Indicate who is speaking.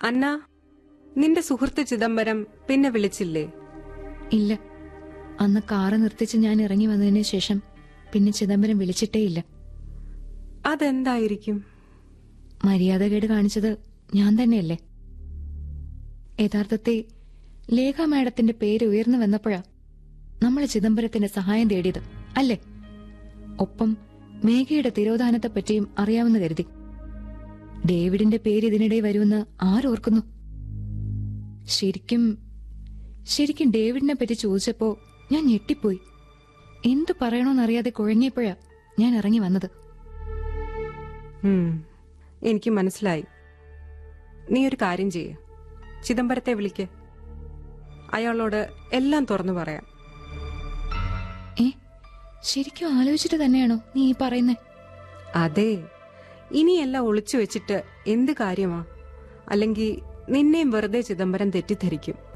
Speaker 1: അന്ന നിന്റെ സുഹൃത്ത് ചിദംബരം പിന്നെ വിളിച്ചില്ലേ
Speaker 2: ഇല്ല അന്ന് കാറ് നിർത്തിച്ച് ഞാൻ ഇറങ്ങി വന്നതിന് ശേഷം പിന്നെ ചിദംബരം വിളിച്ചിട്ടേയില്ല
Speaker 1: അതെന്തായിരിക്കും
Speaker 2: മര്യാദകേട് കാണിച്ചത് ഞാൻ തന്നെയല്ലേ യഥാർത്ഥത്തെ ലേഖ മാഡത്തിന്റെ പേര് ഉയർന്നു വന്നപ്പോഴാ നമ്മൾ ചിദംബരത്തിന്റെ സഹായം തേടിയത് അല്ലേ ഒപ്പം മേഘയുടെ തിരോധാനത്തെപ്പറ്റിയും അറിയാമെന്ന് കരുതി ഡേവിഡിന്റെ പേര് ഇതിനിടെ വരുമെന്ന് ആരോർക്കുന്നു ശരിക്കും ശരിക്കും ഡേവിഡിനെ പറ്റി ചോദിച്ചപ്പോ ഞാൻ ഞെട്ടിപ്പോയി എന്തു പറയണോന്നറിയാതെ കുഴങ്ങിയപ്പോഴാ ഞാൻ ഇറങ്ങി വന്നത്
Speaker 1: ഉം, എനിക്ക് മനസ്സിലായി നീ ഒരു കാര്യം ചെയ്യ് ചിദംബരത്തെ വിളിക്ക് അയാളോട് എല്ലാം തുറന്നു പറയാം
Speaker 2: ഏ ശരിക്കും ആലോചിച്ചിട്ട് തന്നെയാണോ നീ ഈ പറയുന്നേ
Speaker 1: അതെ ഇനിയെല്ലാം ഒളിച്ചു വെച്ചിട്ട് എന്ത് കാര്യമാ അല്ലെങ്കിൽ നിന്നെയും വെറുതെ ചിദംബരം തെറ്റിദ്ധരിക്കും